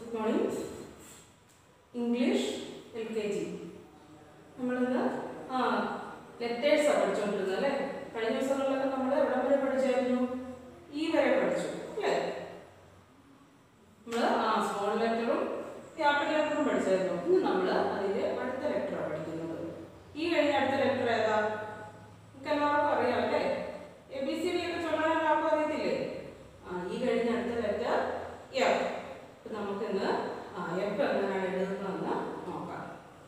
good morning English L K G നമ്മളിന്ന് ആ ലെറ്റേഴ്സാണ് പഠിച്ചുകൊണ്ടിരുന്നത് അല്ലേ കഴിഞ്ഞ ദിവസങ്ങളിലൊക്കെ നമ്മൾ എവിടെ വരെ പഠിച്ചായിരുന്നു ഈ വരെ പഠിച്ചു അല്ലേ നമ്മൾ ആ സ്മോൾ ലെറ്ററും ക്യാപിറ്റൽ ലെറ്ററും പഠിച്ചായിരുന്നു ഇന്ന് നമ്മൾ അതിൻ്റെ അടുത്ത ലെറ്ററാണ് പഠിക്കുന്നത് ഈ കഴിഞ്ഞ അടുത്ത ലെറ്റർ ഏതാ നിങ്ങൾക്ക് എല്ലാവർക്കും അറിയാം അല്ലേ എ ബി സി ഡി ഒക്കെ ചൊല്ലാൻ എല്ലാവർക്കും അറിയത്തില്ലേ ആ ഈ കഴിഞ്ഞ അടുത്ത ലെറ്റർ എഫ് ഇപ്പം നമുക്കിന്ന് ആ എഫ് എങ്ങനെയാണ് എഴുതുന്നതെന്ന് നോക്കാം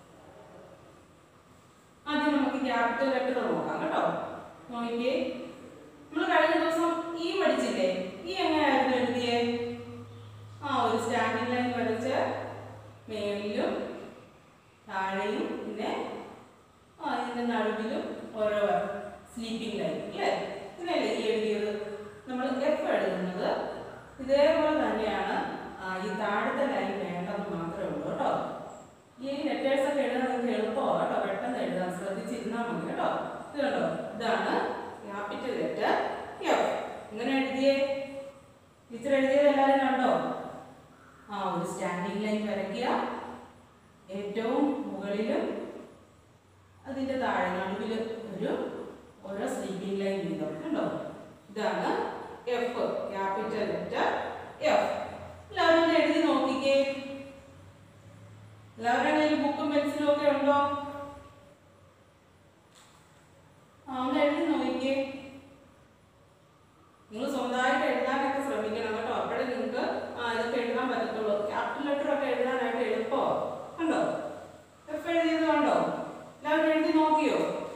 ആദ്യം നമുക്ക് ക്യാപിറ്റൽ ലെറ്റർ നോക്കാം കേട്ടോ നോക്കിക്കേ നമ്മൾ കഴിഞ്ഞ ദിവസം ഈ പഠിച്ചില്ലേ ഈ എങ്ങനെയായിരുന്നു എഴുതിയേ ആ ഒരു സ്റ്റാൻഡിംഗ് ലൈൻ വരച്ച് മേളിലും താഴെയും പിന്നെ ആ ഇതിന്റെ നടുവിലും ഓരോ സ്ലീപ്പിംഗ് ലൈൻ അല്ലേ ഇങ്ങനെയല്ലേ ഈ എഴുതിയത് നമ്മൾ എഫ് എഴുതുന്നത് ഇതേപോലെ തന്നെയാണ് ആ, ഈ താഴത്തെ ലൈൻ വേണ്ടെന്ന് മാത്രമേ ഉള്ളൂ കേട്ടോ ഈ ലെറ്റേഴ്സ് ഒക്കെ എഴുതാൻ നിങ്ങൾക്ക് എളുപ്പമാണ് കേട്ടോ പെട്ടെന്ന് എഴുതാൻ ശ്രദ്ധിച്ചിരുന്നാൽ മതി കേട്ടോ ഇത് കണ്ടോ ഇതാണ് ക്യാപിറ്റൽ ലെറ്റർ എഫ് ഇങ്ങനെ എഴുതിയേ ടീച്ചർ എഴുതിയത് എല്ലാവരും കണ്ടോ ആ ഒരു സ്റ്റാൻഡിംഗ് ലൈൻ വരയ്ക്കുക ഏറ്റവും മുകളിലും അതിന്റെ താഴെ നടുവിൽ ഒരു ഓരോ സ്ലീപ്പിംഗ് ലൈൻ വീതം കണ്ടോ ഇതാണ് എഫ് ക്യാപിറ്റൽ ലെറ്റർ എഫ് എല്ലാവരും ഒന്ന് എഴുതി നോക്കിക്കേ എല്ലാവരുടെ കയ്യിൽ ബുക്കും പെൻസിലും ഒക്കെ ഉണ്ടോ ആ ഒന്ന് എഴുതി നോക്കിക്കേ നിങ്ങൾ സ്വന്തമായിട്ട് എഴുതാനൊക്കെ ശ്രമിക്കണം കേട്ടോ അപ്പോഴേ നിങ്ങൾക്ക് ആ ഇതൊക്കെ എഴുതാൻ പറ്റത്തുള്ളൂ ക്യാപിറ്റൽ ലെറ്റർ ഒക്കെ എഴുതാനായിട്ട് എളുപ്പമോ കണ്ടോ എഫ് എഴുതിയത് കണ്ടോ എല്ലാവരും എഴുതി നോക്കിയോ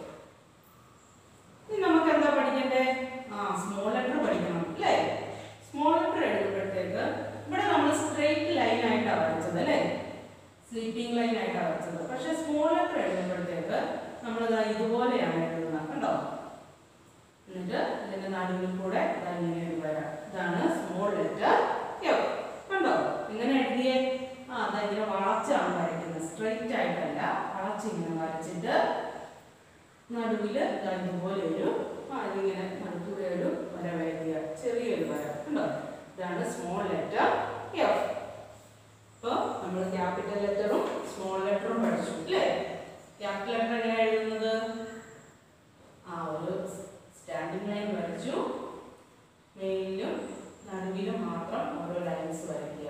ഇനി നമുക്ക് എന്താ പഠിക്കണ്ടേ ആ സ്മോൾ ലെറ്റർ പഠിക്കണം അല്ലേ സ്മോൾ ലെറ്റർ എഴുതുമ്പോഴത്തേക്ക് ഇവിടെ നമ്മൾ സ്ട്രെയിറ്റ് ലൈൻ ആയിട്ടാണ് വരച്ചത് അല്ലേ സ്ലീപ്പിംഗ് ലൈൻ ആയിട്ടാണ് വരച്ചത് പക്ഷെ സ്മോൾ ലെറ്റർ എഴുതുമ്പോഴത്തേക്ക് നമ്മളിതാ ഇതുപോലെയാണ് എഴുതുന്നത് കണ്ടോ എന്നിട്ട് ഇതിന്റെ നടുവിൽ കൂടെ ദാ ഇങ്ങനെ ഒരു വര ഇതാണ് സ്മോൾ ലെറ്റർ എഫ് കണ്ടോ ഇങ്ങനെ എഴുതിയേ ആ അതാ ഇങ്ങനെ വളച്ചാണ് വരയ്ക്കുന്നത് സ്ട്രെയിറ്റ് ആയിട്ടല്ല വളച്ച് ഇങ്ങനെ വരച്ചിട്ട് നടുവിൽ ദാ ഇതുപോലെ ഒരു ആ ഇതിങ്ങനെ നടുക്കൂടെ ഒരു വര വരയ്ക്കുക ചെറിയൊരു വര കണ്ടോ ഇതാണ് സ്മോൾ ലെറ്റർ എഫ് ഇപ്പോൾ നമ്മൾ ക്യാപിറ്റൽ ലെറ്ററും സ്മോൾ ലെറ്ററും പഠിച്ചു അല്ലേ ക്യാപിറ്റൽ ലെറ്റർ എങ്ങനെ എഴുതുന്നത് ആ ഒരു സ്റ്റാൻഡിംഗ് ലൈൻ വരച്ചു മേലിലും നടുവിലും മാത്രം ഓരോ ലൈൻസ് വരയ്ക്കുക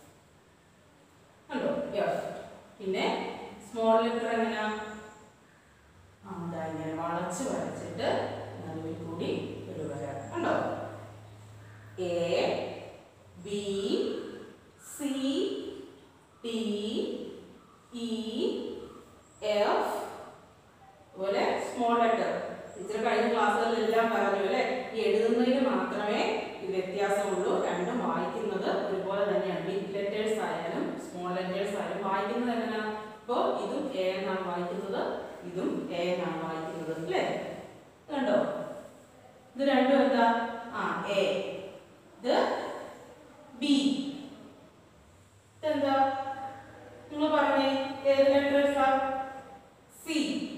കണ്ടോ എഫ് പിന്നെ സ്മോൾ ലെറ്റർ എങ്ങനെയാ ആ അതാ ഇങ്ങനെ വളച്ച് വരച്ചിട്ട് നടുവിൽ കൂടി ഒരു വര കണ്ടോ A B C D E F അതുപോലെ സ്മോൾ ലെറ്റർ ടീച്ചർ കഴിഞ്ഞ ക്ലാസ്സുകളിലെല്ലാം പറഞ്ഞു അല്ലേ ഈ എഴുതുന്നതിന് മാത്രമേ ഈ വ്യത്യാസമുള്ളൂ രണ്ടും വായിക്കുന്നത് ഒരുപോലെ തന്നെയാണ് ബിഗ് ലെറ്റേഴ്സ് ആയാലും സ്മോൾ ലെറ്റേഴ്സ് ആയാലും വായിക്കുന്നത് എങ്ങനെയാണ് ഇപ്പോൾ ഇതും എ എന്നാണ് വായിക്കുന്നത് ഇതും എ എന്നാണ് വായിക്കുന്നത് അല്ലേ ഇത് കണ്ടോ ഇത് രണ്ടും എന്താ ആ എ ഇത് ബി ഇതെന്താ നിങ്ങൾ പറഞ്ഞേ ഏത് ലെറ്റേഴ്സാ സി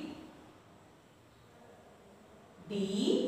ഡി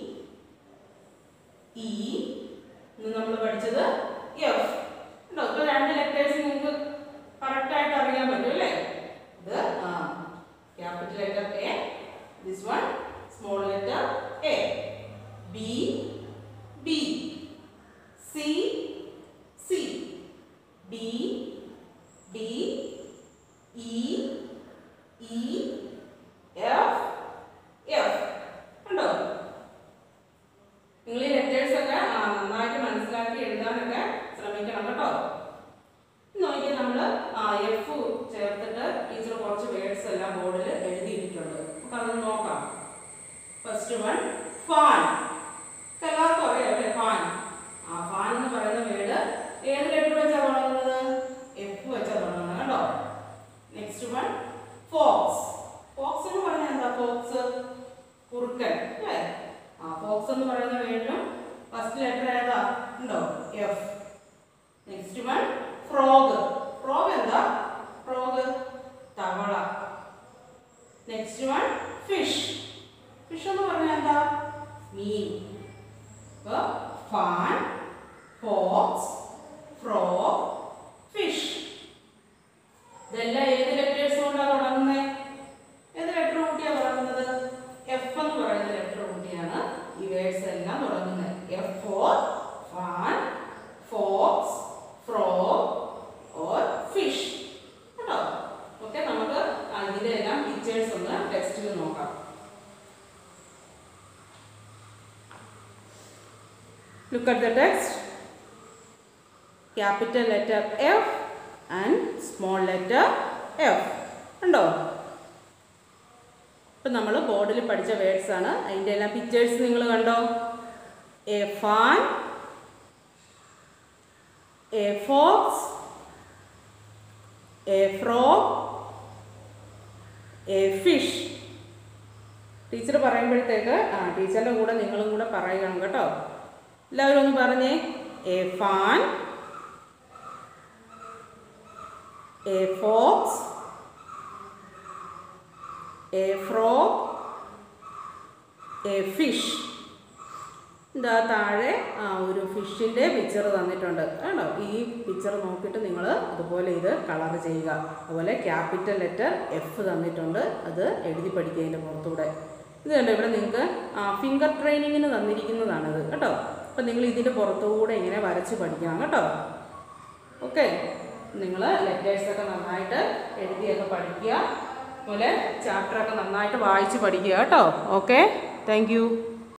ഇ ഇന്ന് നമ്മൾ പഠിച്ചത് എഫ് ഉണ്ടോ ഇപ്പൊ രണ്ട് ലെറ്റേഴ്സ് നിങ്ങൾക്ക് കറക്റ്റ് ആയിട്ട് അറിയാൻ പറ്റും അല്ലേ ഇത് ആ capital letter A this one small letter A B B C C D D E E F F ഉണ്ടോ നിങ്ങൾ ഈ ലെറ്റേഴ്സ് ഒക്കെ ആ, നന്നായിട്ട് മനസ്സിലാക്കി എഴുതാനൊക്കെ ശ്രമിക്കണം കേട്ടോ നോക്കിയാൽ നമ്മൾ ആ എഫ് ചേർത്തിട്ട് ടീച്ചർ കുറച്ച് വേർഡ്സ് എല്ലാം ബോർഡിൽ എഴുതിയിട്ടുണ്ട് നമുക്ക് അത് നോക്കാം ഫസ്റ്റ് വൺ ഫാൻ എല്ലാവർക്കും അറിയാം അല്ലേ ഫാൻ ആ ഫാൻ എന്ന് പറയുന്ന വേർഡ് ഏത് ലെറ്റർ വെച്ചാ തുടങ്ങുന്നത് എഫ് വെച്ചാ തുടങ്ങുന്നത് കേട്ടോ next one fox look at the text capital letter F and small letter F ഉണ്ടോ ഇപ്പം നമ്മൾ ബോർഡിൽ പഠിച്ച വേർഡ്സ് ആണ് അതിൻ്റെ എല്ലാം പിക്ചേഴ്സ് നിങ്ങൾ കണ്ടോ a fan a fox a frog a fish teacher പറയുമ്പോഴത്തേക്ക് ആ ടീച്ചറിൻ്റെ കൂടെ നിങ്ങളും കൂടെ പറയണം കേട്ടോ എല്ലാവരും ഒന്ന് പറഞ്ഞേ a fan a fox a frog a fish ഇതാ താഴെ ആ ഒരു ഫിഷിൻ്റെ പിക്ചർ തന്നിട്ടുണ്ട് കേട്ടോ ഈ പിക്ചർ നോക്കിയിട്ട് നിങ്ങൾ അതുപോലെ ഇത് കളർ ചെയ്യുക അതുപോലെ ക്യാപിറ്റൽ ലെറ്റർ എഫ് തന്നിട്ടുണ്ട് അത് എഴുതി പഠിക്കുക അതിൻ്റെ പുറത്തൂടെ ഇത് കണ്ടോ ഇവിടെ നിങ്ങൾക്ക് ഫിംഗർ ട്രെയിനിങ്ങിന് തന്നിരിക്കുന്നതാണിത് കേട്ടോ അപ്പം നിങ്ങൾ ഇതിൻ്റെ പുറത്തുകൂടെ ഇങ്ങനെ വരച്ച് പഠിക്കണം കേട്ടോ ഓക്കെ നിങ്ങൾ ലെറ്റേഴ്സൊക്കെ നന്നായിട്ട് എഴുതിയൊക്കെ പഠിക്കുക അതുപോലെ ചാപ്റ്ററൊക്കെ നന്നായിട്ട് വായിച്ച് പഠിക്കുക കേട്ടോ ഓക്കെ താങ്ക്